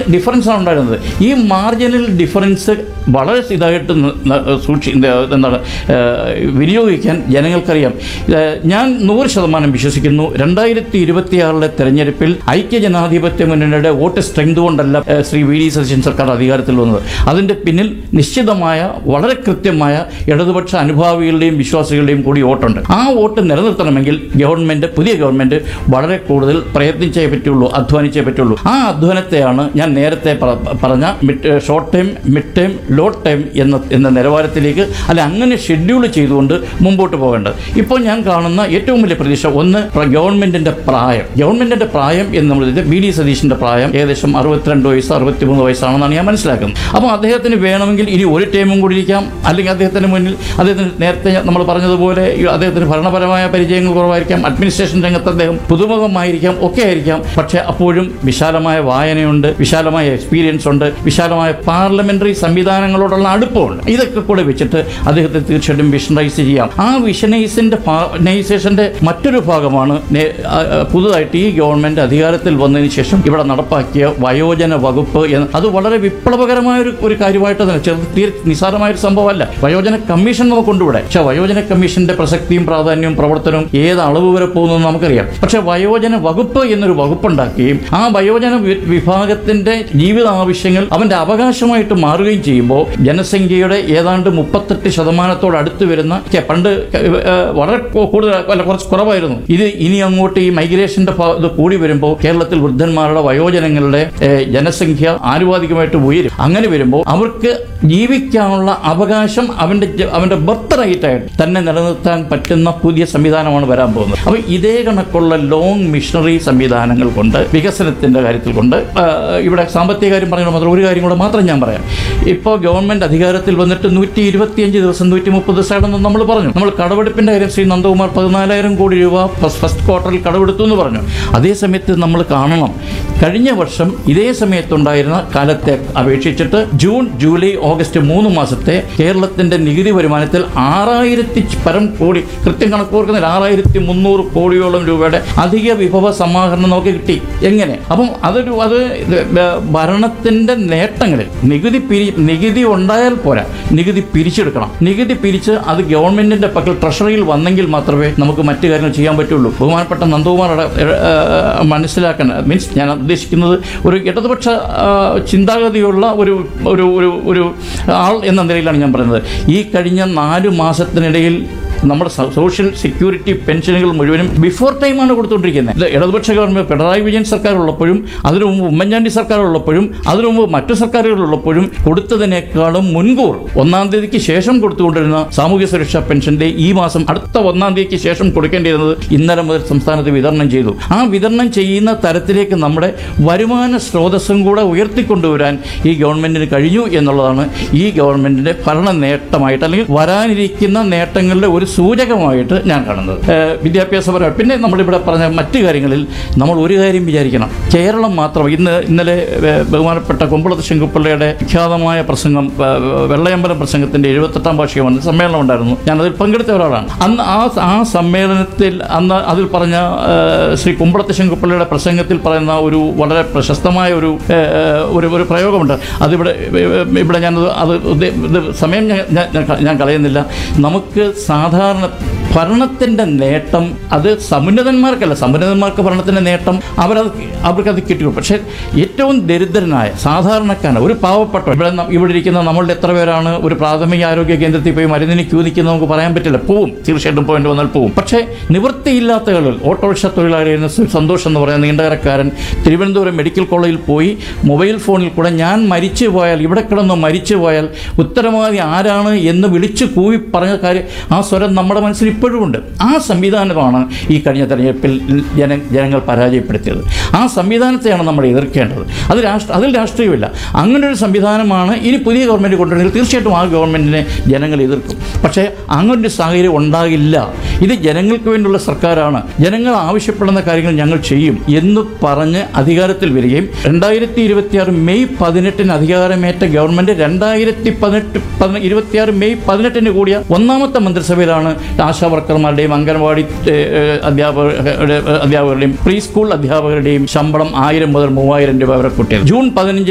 difference ആണ് ഉണ്ടായിരുന്നത് ഈ മാർജിനൽ ഡിഫറൻസ് വളരെ ഇതായിട്ട് ന- ന- സൂക്ഷി എന്താ- എന്താണ് ഏഹ്, വിനിയോഗിക്കാൻ ജനങ്ങൾക്കറിയാം ഏഹ്, ഞാൻ നൂറ് ശതമാനം വിശ്വസിക്കുന്നു രണ്ടായിരത്തി ഇരുപത്തിയാറിലെ തെരഞ്ഞെടുപ്പിൽ ഐക്യജനാധിപത്യ മുന്നണിയുടെ വോട്ട് സ്ട്രെങ്ത് കൊണ്ടല്ല ഏഹ്, ശ്രീ വി ഡി സതീശൻ സർക്കാർ അധികാരത്തിൽ വന്നത് അതിൻ്റെ പിന്നിൽ നിശ്ചിതമായ വളരെ കൃത്യമായ ഇടതുപക്ഷ അനുഭാവികളുടെയും വിശ്വാസികളുടെയും കൂടി വോട്ടുണ്ട് ആ വോട്ട് നിലനിർത്തണമെങ്കിൽ ഗവൺമെന്റ് പുതിയ ഗവൺമെന്റ് വളരെ കൂടുതൽ പ്രയത്നിച്ചേ പറ്റുള്ളൂ അധ്വാനിച്ചേ പറ്റുള്ളൂ ആ അധ്വാനത്തെയാണ് ഞാൻ നേരത്തെ പറ- പറഞ്ഞ mid short time mid time low time എന്ന എന്ന നിലവാരത്തിലേക്ക് അല്ല അങ്ങനെ ഷെഡ്യൂൾ ചെയ്തുകൊണ്ട് മുമ്പോട്ട് പോകേണ്ടത് ഇപ്പോൾ ഞാൻ കാണുന്ന ഏറ്റവും വലിയ പ്രതീക്ഷ ഒന്ന് പ്ര- ഗവൺമെന്റിന്റെ പ്രായം ഗവൺമെന്റിന്റെ പ്രായം എന്ന് നമ്മൾ ബി ഡി സതീഷിന്റെ പ്രായം ഏകദേശം അറുപത്തിരണ്ട് വയസ്സ് അറുപത്തിമൂന്ന് വയസ്സാണെന്നാണ് ഞാൻ മനസ്സിലാക്കുന്നത് അപ്പോൾ അദ്ദേഹത്തിന് വേണമെങ്കിൽ ഇനി ഒരു ടൈമും കൂടി ഇരിക്കാം അല്ലെങ്കിൽ അദ്ദേഹത്തിന് മുന്നിൽ അദ്ദേഹത്തിന് നേരത്തെ നമ്മൾ പറഞ്ഞതുപോലെ ഈ അദ്ദേഹത്തിന് ഭരണപരമായ പരിചയങ്ങൾ കുറവായിരിക്കാം അഡ്മിനിസ്ട്രേഷൻ രംഗത്ത് അദ്ദേഹം പുതുമുഖമായിരിക്കാം ഒക്കെ ആയിരിക്കാം പക്ഷേ അപ്പോഴും വിശാലമായ വായനയുണ്ട് വിശാലമായ എക്സ്പീരിയൻസ് ഉണ്ട് വിശാലമായ പാർലമെന്ററി സംവിധാനങ്ങളോടുള്ള അടുപ്പമുണ്ട് ഇതൊക്കെ കൂടെ വെച്ചിട്ട് അദ്ദേഹത്തെ തീർച്ചയായിട്ടും വിഷണൈസ് ചെയ്യാം ആ വിഷനൈസിന്റെ നൈസേഷന്റെ മറ്റൊരു ഭാഗമാണ് നേ- ആ, ആ, പുതുതായിട്ട് ഈ ഗവൺമെന്റ് അധികാരത്തിൽ വന്നതിന് ശേഷം ഇവിടെ നടപ്പാക്കിയ വയോജന വകുപ്പ് എന്ന് അത് വളരെ വിപ്ലവകരമായ ഒരു ഒരു കാര്യമായിട്ട് തന്നെ ചെറു തീരെ നിസ്സാരമായ ഒരു സംഭവമല്ല വയോജന കമ്മീഷൻ നമുക്ക് കൊണ്ടുവിടെ പക്ഷേ വയോജന കമ്മീഷന്റെ പ്രസക്തിയും പ്രാധാന്യവും പ്രവർത്തനവും ഏത് അളവ് വരെ പോകുന്നു നമുക്കറിയാം പക്ഷേ വയോജന വകുപ്പ് എന്നൊരു വകുപ്പുണ്ടാക്കുകയും ആ വയോജന വി- വിഭാഗത്തിന്റെ ജീവിത ആവശ്യങ്ങൾ അവന്റെ അവകാശമായിട്ട് മാറുകയും ചെയ്യുമ്പോൾ ജനസംഖ്യയുടെ ഏതാണ്ട് മുപ്പത്തെട്ട് ശതമാനത്തോട് അടുത്ത് വരുന്ന ഛെ, പണ്ട് ഏഹ്, വളരെ കൂ- കൂടുതൽ അല്ല കുറച്ച് കുറവായിരുന്നു ഇത് ഇനി അങ്ങോട്ട് ഈ മൈഗ്രേഷന്റെ ഭാ- ഇത് കൂടി വരുമ്പോൾ കേരളത്തിൽ വൃദ്ധന്മാരുടെ വയോജനങ്ങളുടെ ഏഹ്, ജനസംഖ്യ ആനുപാതികമായിട്ട് ഉയരും അങ്ങനെ വരുമ്പോൾ അവർക്ക് ജീവിക്കാനുള്ള അവകാശം അവന്റെ ജ- അവന്റെ ബർത്ത് റൈറ്റ് ആയിട്ട് തന്നെ നിലനിർത്താൻ പറ്റുന്ന പുതിയ സംവിധാനമാണ് വരാൻ പോകുന്നത് അപ്പോൾ ഇതേ കണക്കുള്ള ലോങ് മിഷണറി സംവിധാനങ്ങൾ കൊണ്ട് വികസനത്തിന്റെ കാര്യത്തിൽ കൊണ്ട് ആ, ഇവിടെ സാമ്പത്തിക കാര്യം പറഞ്ഞാൽ മാത്രം ഒരു കാര്യം കൂടെ മാത്രം ഞാൻ പറയാം ഇപ്പോൾ ഗവൺമെന്റ് അധികാരത്തിൽ വന്നിട്ട് നൂറ്റി ഇരുപത്തിയഞ്ച് ദിവസം നൂറ്റി മുപ്പത് ദിവസമാണെന്ന് നമ്മൾ പറഞ്ഞു നമ്മൾ കടമെടുപ്പിന്റെ കാര്യം ശ്രീ നന്ദകുമാർ പതിനാലായിരം കോടി രൂപ ഫസ്റ്റ് ഫസ്റ്റ് ക്വാർട്ടറിൽ കടമെടുത്തു എന്ന് പറഞ്ഞു അതേ സമയത്ത് നമ്മൾ കാണണം കഴിഞ്ഞ വർഷം ഇതേ സമയത്തുണ്ടായിരുന്ന കാലത്തെ അപേക്ഷിച്ചിട്ട് ജൂൺ ജൂലൈ ഓഗസ്റ്റ് മൂന്ന് മാസത്തെ കേരളത്തിന്റെ നികുതി വരുമാനത്തിൽ ആറായിരത്തി പരം കോടി കൃത്യം കണക്ക് ഓർക്കുന്നില്ല ആറായിരത്തി മുന്നൂറ് കോടിയോളം രൂപയുടെ അധിക വിഭവ സമാഹരണം നമുക്ക് കിട്ടി എങ്ങനെ അപ്പം അതൊരു അത് ഇത് ഭരണത്തിന്റെ നേട്ടങ്ങളിൽ നികുതി പിരി നികുതി ഉണ്ടായാൽ പോരാ നികുതി പിരിച്ചെടുക്കണം നികുതി പിരിച്ച് അത് ഗവൺമെന്റിന്റെ പക്കൽ ട്രഷറിയിൽ വന്നെങ്കിൽ മാത്രമേ നമുക്ക് മറ്റു കാര്യങ്ങൾ ചെയ്യാൻ പറ്റുള്ളൂ ബഹുമാനപ്പെട്ട നന്ദകുമാർ അട- ഏ, മനസ്സിലാക്കാൻ മീൻസ് ഞാൻ ഉദ്ദേശിക്കുന്നത് ഒരു ഇടതുപക്ഷ ആ, ചിന്താഗതിയുള്ള ഒരു ഒരു ഒരു ഒരു ആൾ എന്ന നിലയിലാണ് ഞാൻ പറയുന്നത് ഈ കഴിഞ്ഞ നാല് മാസത്തിനിടയിൽ നമ്മുടെ സ- സോഷ്യൽ സെക്യൂരിറ്റി പെൻഷനുകൾ മുഴുവനും ബിഫോർ ടൈമാണ് കൊടുത്തുകൊണ്ടിരിക്കുന്നത് ഇത് ഇടതുപക്ഷ ഗവൺമെന്റ് പിണറായി വിജയൻ സർക്കാർ ഉള്ളപ്പോഴും അതിനു മുമ്പ് ഉമ്മൻചാണ്ടി സർക്കാർ ഉള്ളപ്പോഴും അതിനു മുമ്പ് മറ്റു സർക്കാരുകൾ ഉള്ളപ്പോഴും കൊടുത്തതിനേക്കാളും മുൻകൂർ ഒന്നാം തീയതിക്ക് ശേഷം കൊടുത്തുകൊണ്ടിരുന്ന സാമൂഹ്യ സുരക്ഷാ പെൻഷന്റെ ഈ മാസം അടുത്ത ഒന്നാം തീയതിക്ക് ശേഷം കൊടുക്കേണ്ടിയിരുന്നത് ഇന്നലെ മുതൽ സംസ്ഥാനത്ത് വിതരണം ചെയ്തു ആ വിതരണം ചെയ്യുന്ന തരത്തിലേക്ക് നമ്മുടെ വരുമാന സ്രോതസ്സും കൂടെ ഉയർത്തിക്കൊണ്ടുവരാൻ ഈ ഗവൺമെന്റിന് കഴിഞ്ഞു എന്നുള്ളതാണ് ഈ ഗവൺമെന്റിന്റെ ഭരണ നേട്ടമായിട്ട് അല്ലെങ്കിൽ വരാനിരിക്കുന്ന നേട്ടങ്ങളുടെ ഒരു സൂചകമായിട്ട് ഞാൻ കാണുന്നത് ഏഹ് വിദ്യാഭ്യാസപരമായി പിന്നെ നമ്മളിവിടെ പറഞ്ഞ മറ്റു കാര്യങ്ങളിൽ നമ്മൾ ഒരു കാര്യം വിചാരിക്കണം കേരളം മാത്രം ഇന്ന് ഇന്നലെ ഏഹ് ബഹുമാനപ്പെട്ട കൊമ്പളത്ത് ശങ്കുപ്പിള്ളയുടെ വിഖ്യാതമായ പ്രസംഗം ഏഹ് വെള്ളയമ്പലം പ്രസംഗത്തിന്റെ എഴുപത്തെട്ടാം വാർഷികമാണ് സമ്മേളനം ഉണ്ടായിരുന്നു ഞാൻ അതിൽ പങ്കെടുത്ത ഒരാളാണ് അന്ന് ആ ആ സമ്മേളനത്തിൽ അന്ന് അതിൽ പറഞ്ഞ ഏഹ് ശ്രീ കുമ്പളത്ത് ശങ്കുപ്പിള്ളയുടെ പ്രസംഗത്തിൽ പറയുന്ന ഒരു വളരെ പ്രശസ്തമായ ഒരു ഏഹ് ഒരു ഒരു പ്രയോഗമുണ്ട് അതിവിടെ ഇവിടെ ഞാനത് അത് ഉദ്ദേ- ഇത് സമയം ഞാൻ ഞാൻ- ഞാൻ- ഞാൻ കളയുന്നില്ല നമുക്ക് സാധാരണ ഭരണത്തിൻ്റെ നേട്ടം അത് സമുന്നതന്മാർക്കല്ല സമുന്നതന്മാർക്ക് ഭരണത്തിൻ്റെ നേട്ടം അവരത് അവർക്കത് കിട്ടും പക്ഷേ ഏറ്റവും ദരിദ്രനായ സാധാരണക്കാരൻ ഒരു പാവപ്പെട്ട ഇവിടെ ന- ഇവിടെ ഇരിക്കുന്ന നമ്മളുടെ എത്ര പേരാണ് ഒരു പ്രാഥമിക ആരോഗ്യ കേന്ദ്രത്തിൽ പോയി മരുന്നിന് ക്യൂ നിൽക്കുന്നത് നമുക്ക് പറയാൻ പറ്റില്ല പോവും തീർച്ചയായിട്ടും പോയിന്റ് വന്നാൽ പോവും പക്ഷേ നിവൃത്തിയില്ലാത്ത ആളുകൾ ഓട്ടോറിക്ഷ തൊഴിലാളിയായിരുന്ന സു- സന്തോഷ് എന്ന് പറയുന്ന നീണ്ടകരക്കാരൻ തിരുവനന്തപുരം മെഡിക്കൽ കോളേജിൽ പോയി മൊബൈൽ ഫോണിൽ കൂടെ ഞാൻ മരിച്ചു പോയാൽ ഇവിടെ കിടന്ന് മരിച്ചു പോയാൽ ഉത്തരവാദി ആരാണ് എന്ന് വിളിച്ചു കൂവി പറഞ്ഞ കാര്യം ആ സ്വരം നമ്മുടെ മനസ്സിൽ ഇപ്പോഴും ഉണ്ട് ആ സംവിധാനമാണ് ഈ കഴിഞ്ഞ തെരഞ്ഞെടുപ്പിൽ ജന ജനങ്ങൾ പരാജയപ്പെടുത്തിയത് ആ സംവിധാനത്തെയാണ് നമ്മൾ എതിർക്കേണ്ടത് അത് രാഷ്ട്ര അതിൽ രാഷ്ട്രീയമില്ല അങ്ങനെ ഒരു സംവിധാനമാണ് ഇനി പുതിയ ഗവൺമെൻറ് കൊണ്ടുവരുന്നത് തീർച്ചയായിട്ടും ആ ഗവൺമെൻറ്റിനെ ജനങ്ങൾ എതിർക്കും പക്ഷേ അങ്ങനൊരു സാഹചര്യം ഉണ്ടാകില്ല ഇത് ജനങ്ങൾക്ക് വേണ്ടിയുള്ള സർക്കാരാണ് ജനങ്ങൾ ആവശ്യപ്പെടുന്ന കാര്യങ്ങൾ ഞങ്ങൾ ചെയ്യും എന്ന് പറഞ്ഞ് അധികാരത്തിൽ വരികയും രണ്ടായിരത്തി ഇരുപത്തിയാറ് മെയ് പതിനെട്ടിന് അധികാരമേറ്റ ഗവൺമെന്റ് രണ്ടായിരത്തി പതിനെട്ട് പതിന- ഇരുപത്തിയാറ് മെയ് പതിനെട്ടിന് കൂടിയ ഒന്നാമത്തെ മന്ത്രിസഭയിലാണ് ആശാ വർക്കർമാരുടെയും അംഗൻവാടി ഏഹ്, ഏഹ്, അധ്യാപകരുടെ അധ്യാപകരുടെയും പ്രീ സ്കൂൾ അധ്യാപകരുടെയും ശമ്പളം ആയിരം മുതൽ മൂവായിരം രൂപ വരെ കൂട്ടിയത് ജൂൺ പതിനഞ്ച്